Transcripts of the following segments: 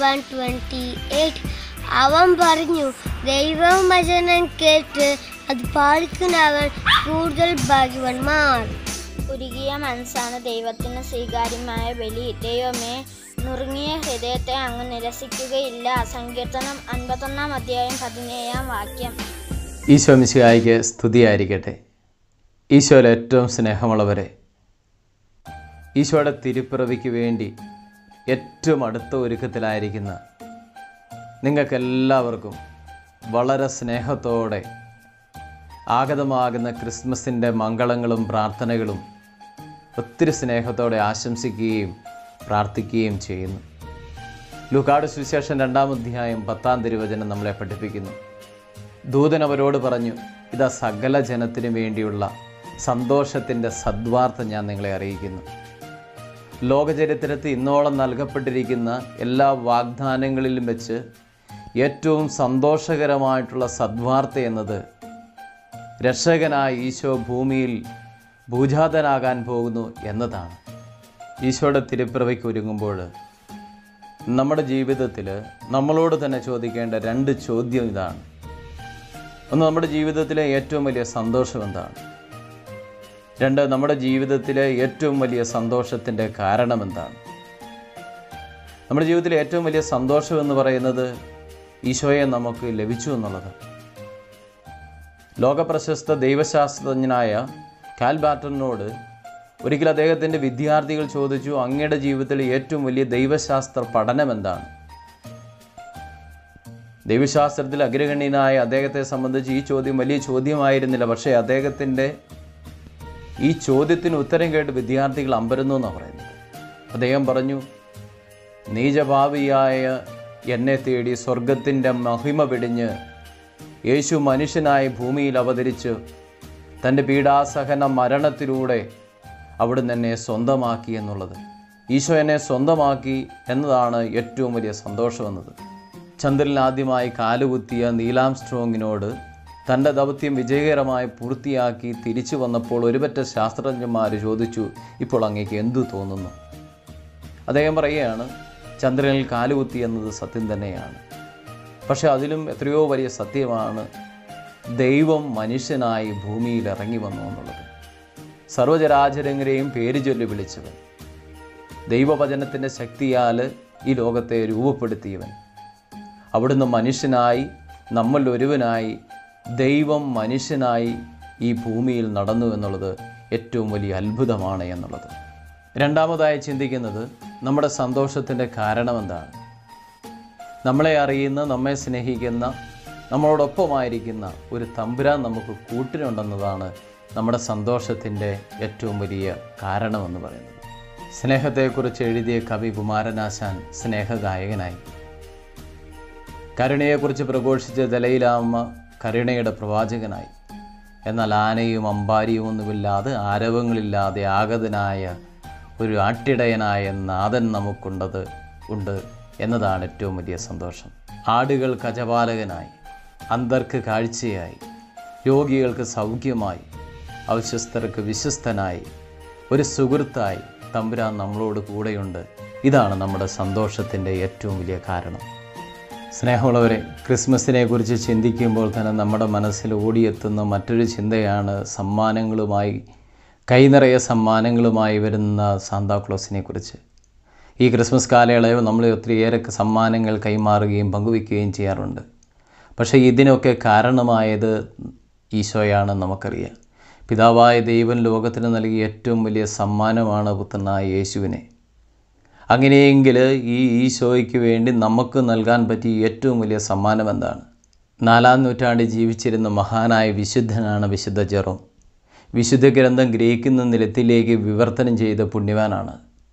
one twenty eight അവൻ പറഞ്ഞു ദൈവം വചനം കേട്ട് അത് പാലിക്കുന്നവൻ കൂടുതൽ ഭാഗ്യവന്മാർ ഉരുകിയ മനസ്സാണ് ദൈവത്തിന് സ്വീകാര്യമായ ബലി ദൈവമേ നുറുങ്ങിയ ഹൃദയത്തെ അങ്ങ് നിരസിക്കുകയില്ല സങ്കീർത്തനം അൻപത്തൊന്നാം അധ്യായം പതിനേഴാം വാക്യം ഈശോ മിശിഹായിക്ക് സ്തുതിയായിരിക്കട്ടെ ഈശോയിൽ ഏറ്റവും സ്നേഹമുള്ളവരെ ഈശോയുടെ തിരുപ്പിറവിക്ക് വേണ്ടി ഏറ്റവും അടുത്ത ഒരുക്കത്തിലായിരിക്കുന്ന നിങ്ങൾക്കെല്ലാവർക്കും വളരെ സ്നേഹത്തോടെ ആഗതമാകുന്ന ക്രിസ്മസിൻ്റെ മംഗളങ്ങളും പ്രാർത്ഥനകളും ഒത്തിരി സ്നേഹത്തോടെ ആശംസിക്കുകയും പ്രാർത്ഥിക്കുകയും ചെയ്യുന്നു ലൂക്കാട് സുവിശേഷം രണ്ടാം അധ്യായം പത്താം തിരുവചനം നമ്മളെ പഠിപ്പിക്കുന്നു ദൂതൻ അവരോട് പറഞ്ഞു ഇതാ സകല ജനത്തിനു വേണ്ടിയുള്ള സന്തോഷത്തിൻ്റെ സദ്വാർത്ത ഞാൻ നിങ്ങളെ അറിയിക്കുന്നു ലോകചരിത്രത്തിൽ ഇന്നോളം നൽകപ്പെട്ടിരിക്കുന്ന എല്ലാ വാഗ്ദാനങ്ങളിലും വെച്ച് ഏറ്റവും സന്തോഷകരമായിട്ടുള്ള സദ്വാർത്ത എന്നത് രക്ഷകനായ ഈശോ ഭൂമിയിൽ ഭൂജാതനാകാൻ പോകുന്നു എന്നതാണ് ഈശോയുടെ തിരുപ്പിറവിക്ക് ഒരുങ്ങുമ്പോൾ നമ്മുടെ ജീവിതത്തിൽ നമ്മളോട് തന്നെ ചോദിക്കേണ്ട രണ്ട് ചോദ്യം ഇതാണ് ഒന്ന് നമ്മുടെ ജീവിതത്തിലെ ഏറ്റവും വലിയ സന്തോഷം എന്താണ് രണ്ട് നമ്മുടെ ജീവിതത്തിലെ ഏറ്റവും വലിയ സന്തോഷത്തിൻ്റെ കാരണം എന്താണ് നമ്മുടെ ജീവിതത്തിലെ ഏറ്റവും വലിയ സന്തോഷം എന്ന് പറയുന്നത് ഈശോയെ നമുക്ക് ലഭിച്ചു എന്നുള്ളത് ലോകപ്രശസ്ത ദൈവശാസ്ത്രജ്ഞനായ കാൽബാറ്ററിനോട് ഒരിക്കൽ അദ്ദേഹത്തിൻ്റെ വിദ്യാർത്ഥികൾ ചോദിച്ചു അങ്ങയുടെ ജീവിതത്തിലെ ഏറ്റവും വലിയ ദൈവശാസ്ത്ര പഠനം എന്താണ് ദൈവശാസ്ത്രത്തിൽ അഗ്രഗണ്യനായ അദ്ദേഹത്തെ സംബന്ധിച്ച് ഈ ചോദ്യം വലിയ ചോദ്യമായിരുന്നില്ല പക്ഷേ അദ്ദേഹത്തിൻ്റെ ഈ ചോദ്യത്തിന് ഉത്തരം കേട്ട് വിദ്യാർത്ഥികൾ അമ്പരുന്നു എന്നാണ് പറയുന്നത് അദ്ദേഹം പറഞ്ഞു നീചഭാവിയായ എന്നെ തേടി സ്വർഗത്തിൻ്റെ മഹിമ പിടിഞ്ഞ് യേശു മനുഷ്യനായി ഭൂമിയിൽ അവതരിച്ച് തൻ്റെ പീഡാസഹന മരണത്തിലൂടെ അവിടുന്ന് എന്നെ സ്വന്തമാക്കി എന്നുള്ളത് ഈശോ എന്നെ സ്വന്തമാക്കി എന്നതാണ് ഏറ്റവും വലിയ സന്തോഷമെന്നത് ചന്ദ്രനിൽ ആദ്യമായി കാലുകുത്തിയ നീലാം സ്ട്രോങ്ങിനോട് തൻ്റെ ദൗത്യം വിജയകരമായി പൂർത്തിയാക്കി തിരിച്ചു വന്നപ്പോൾ ഒരുപറ്റ ശാസ്ത്രജ്ഞന്മാർ ചോദിച്ചു ഇപ്പോൾ അങ്ങേക്ക് എന്തു തോന്നുന്നു അദ്ദേഹം പറയുകയാണ് ചന്ദ്രനിൽ കാലുകുത്തി എന്നത് സത്യം തന്നെയാണ് പക്ഷെ അതിലും എത്രയോ വലിയ സത്യമാണ് ദൈവം മനുഷ്യനായി ഭൂമിയിൽ ഇറങ്ങി വന്നു എന്നുള്ളത് സർവചരാചരങ്ങളെയും പേര് ചൊല്ലി വിളിച്ചവൻ ദൈവവചനത്തിൻ്റെ ശക്തിയാൽ ഈ ലോകത്തെ രൂപപ്പെടുത്തിയവൻ അവിടുന്ന് മനുഷ്യനായി നമ്മൾ ഒരുവനായി ദൈവം മനുഷ്യനായി ഈ ഭൂമിയിൽ നടന്നു എന്നുള്ളത് ഏറ്റവും വലിയ അത്ഭുതമാണ് എന്നുള്ളത് രണ്ടാമതായി ചിന്തിക്കുന്നത് നമ്മുടെ സന്തോഷത്തിൻ്റെ കാരണം എന്താണ് നമ്മളെ അറിയുന്ന നമ്മെ സ്നേഹിക്കുന്ന നമ്മളോടൊപ്പമായിരിക്കുന്ന ഒരു തമ്പുരാൻ നമുക്ക് കൂട്ടിനുണ്ടെന്നതാണ് നമ്മുടെ സന്തോഷത്തിൻ്റെ ഏറ്റവും വലിയ കാരണമെന്ന് പറയുന്നത് സ്നേഹത്തെക്കുറിച്ച് എഴുതിയ കവി കുമാരനാശാൻ സ്നേഹഗായകനായി കരുണയെക്കുറിച്ച് പ്രഘോഷിച്ച ദലയിലാമ്മ കരുണയുടെ പ്രവാചകനായി എന്നാൽ ആനയും അമ്പാരിയും ഒന്നുമില്ലാതെ ആരവങ്ങളില്ലാതെ ആഗതനായ ഒരു ആട്ടിടയനായ നാഥൻ നമുക്കുണ്ടത് ഉണ്ട് എന്നതാണ് ഏറ്റവും വലിയ സന്തോഷം ആടുകൾ കജപാലകനായി അന്തർക്ക് കാഴ്ചയായി രോഗികൾക്ക് സൗഖ്യമായി അവിശ്വസ്തർക്ക് വിശ്വസ്തനായി ഒരു സുഹൃത്തായി തമ്പുരാൻ നമ്മളോട് കൂടെയുണ്ട് ഇതാണ് നമ്മുടെ സന്തോഷത്തിൻ്റെ ഏറ്റവും വലിയ കാരണം സ്നേഹമുള്ളവരെ ക്രിസ്മസിനെ കുറിച്ച് ചിന്തിക്കുമ്പോൾ തന്നെ നമ്മുടെ മനസ്സിൽ ഓടിയെത്തുന്ന മറ്റൊരു ചിന്തയാണ് സമ്മാനങ്ങളുമായി കൈനിറയ സമ്മാനങ്ങളുമായി വരുന്ന സാന്താക്ലോസിനെ കുറിച്ച് ഈ ക്രിസ്മസ് കാലയളവ് നമ്മൾ ഒത്തിരിയേറെ സമ്മാനങ്ങൾ കൈമാറുകയും പങ്കുവയ്ക്കുകയും ചെയ്യാറുണ്ട് പക്ഷേ ഇതിനൊക്കെ കാരണമായത് ഈശോയാണെന്ന് നമുക്കറിയാം പിതാവായ ദൈവം ലോകത്തിന് നൽകിയ ഏറ്റവും വലിയ സമ്മാനമാണ് പുത്രനായ യേശുവിനെ അങ്ങനെയെങ്കിൽ ഈ ഈശോയ്ക്ക് വേണ്ടി നമുക്ക് നൽകാൻ പറ്റിയ ഏറ്റവും വലിയ സമ്മാനം എന്താണ് നാലാം നൂറ്റാണ്ടിൽ ജീവിച്ചിരുന്ന മഹാനായ വിശുദ്ധനാണ് വിശുദ്ധ ജെറോം വിശുദ്ധ ഗ്രന്ഥം ഗ്രഹിക്കുന്ന നിലത്തിലേക്ക് വിവർത്തനം ചെയ്ത പുണ്യവാനാണ്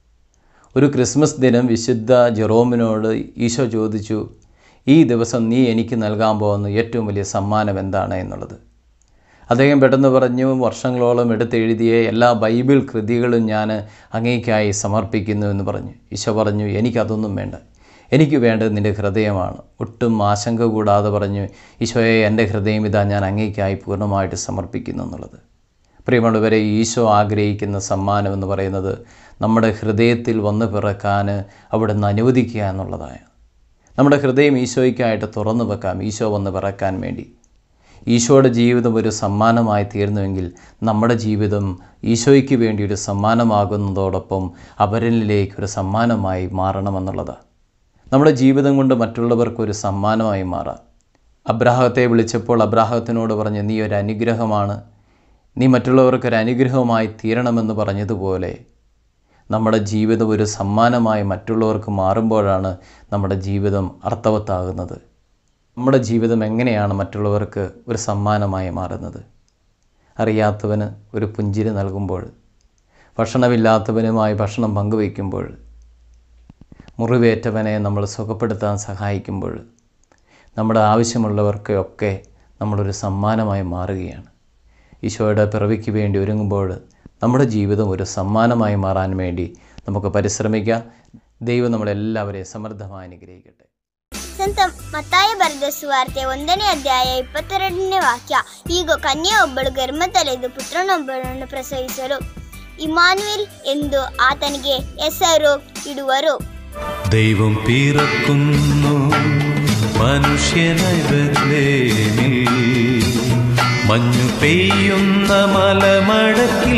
ഒരു ക്രിസ്മസ് ദിനം വിശുദ്ധ ജെറോമിനോട് ഈശോ ചോദിച്ചു ഈ ദിവസം നീ എനിക്ക് നൽകാൻ പോകുന്ന ഏറ്റവും വലിയ സമ്മാനം എന്താണ് എന്നുള്ളത് അദ്ദേഹം പെട്ടെന്ന് പറഞ്ഞു വർഷങ്ങളോളം എടുത്തെഴുതിയ എല്ലാ ബൈബിൾ കൃതികളും ഞാൻ അങ്ങേക്കായി സമർപ്പിക്കുന്നു എന്ന് പറഞ്ഞു ഈശോ പറഞ്ഞു എനിക്കതൊന്നും വേണ്ട എനിക്ക് വേണ്ടത് നിൻ്റെ ഹൃദയമാണ് ഒട്ടും ആശങ്ക കൂടാതെ പറഞ്ഞു ഈശോയെ എൻ്റെ ഹൃദയം ഇതാ ഞാൻ അങ്ങേക്കായി പൂർണ്ണമായിട്ട് സമർപ്പിക്കുന്നു എന്നുള്ളത് പ്രിയമുള്ളവരെ ഈശോ ആഗ്രഹിക്കുന്ന സമ്മാനം എന്ന് പറയുന്നത് നമ്മുടെ ഹൃദയത്തിൽ വന്ന് പിറക്കാൻ അവിടുന്ന് അനുവദിക്കുക എന്നുള്ളതാണ് നമ്മുടെ ഹൃദയം ഈശോയ്ക്കായിട്ട് തുറന്നു വെക്കാം ഈശോ വന്ന് പിറക്കാൻ വേണ്ടി ഈശോയുടെ ജീവിതം ഒരു സമ്മാനമായി തീർന്നുവെങ്കിൽ നമ്മുടെ ജീവിതം ഈശോയ്ക്ക് വേണ്ടി ഒരു സമ്മാനമാകുന്നതോടൊപ്പം അപരനിലേക്ക് ഒരു സമ്മാനമായി മാറണമെന്നുള്ളതാണ് നമ്മുടെ ജീവിതം കൊണ്ട് മറ്റുള്ളവർക്ക് ഒരു സമ്മാനമായി മാറാം അബ്രാഹത്തെ വിളിച്ചപ്പോൾ അബ്രാഹത്തിനോട് പറഞ്ഞു നീ ഒരു അനുഗ്രഹമാണ് നീ മറ്റുള്ളവർക്ക് ഒരു അനുഗ്രഹമായി തീരണമെന്ന് പറഞ്ഞതുപോലെ നമ്മുടെ ജീവിതം ഒരു സമ്മാനമായി മറ്റുള്ളവർക്ക് മാറുമ്പോഴാണ് നമ്മുടെ ജീവിതം അർത്ഥവത്താകുന്നത് നമ്മുടെ ജീവിതം എങ്ങനെയാണ് മറ്റുള്ളവർക്ക് ഒരു സമ്മാനമായി മാറുന്നത് അറിയാത്തവന് ഒരു പുഞ്ചിരി നൽകുമ്പോൾ ഭക്ഷണമില്ലാത്തവനുമായി ഭക്ഷണം പങ്കുവയ്ക്കുമ്പോൾ മുറിവേറ്റവനെ നമ്മൾ സുഖപ്പെടുത്താൻ സഹായിക്കുമ്പോൾ നമ്മുടെ ആവശ്യമുള്ളവർക്ക് ഒക്കെ നമ്മളൊരു സമ്മാനമായി മാറുകയാണ് ഈശോയുടെ പിറവിക്ക് വേണ്ടി ഒരുങ്ങുമ്പോൾ നമ്മുടെ ജീവിതം ഒരു സമ്മാനമായി മാറാൻ വേണ്ടി നമുക്ക് ಪರಿಶ್ರಮಿക്കാം ദൈവം നമ്മളെല്ലാവരെയും ಸಮೃದ್ಧമായി അനുഗ്രഹിക്കട്ടെ ಸಂತ ಮತ್ತಾಯ ಬರೆದ ಸುವಾರ್ತೆ ಒಂದನೇ ಅಧ್ಯಾಯ ಇಪ್ಪತ್ತೆರಡನೇ ವಾಕ್ಯ ಈಗ ಕನ್ಯೆ ಒಬ್ಬಳು ಗರ್ಭದಲ್ಲಿದ್ದು ಪುತ್ರನೊಬ್ಬಳನ್ನು ಪ್ರಸವಿಸಲು ಇಮಾನುವೆಲ್ ಎಂದು ಆತನಿಗೆ ಹೆಸರು ಇಡುವರು ദൈവം പിറക്കുന്നു മനുഷ്യനായി ബത്ലേമിൽ മഞ്ഞു പെയ്യുന്ന മലമടക്കിൽ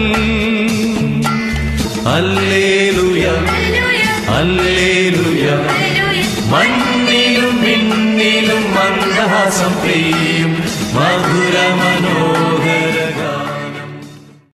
അല്ലേലുയ അല്ലേലുയ മണ്ണിലും പിന്നിലും മന്ദഹാസം പെയ്യും മധുരമ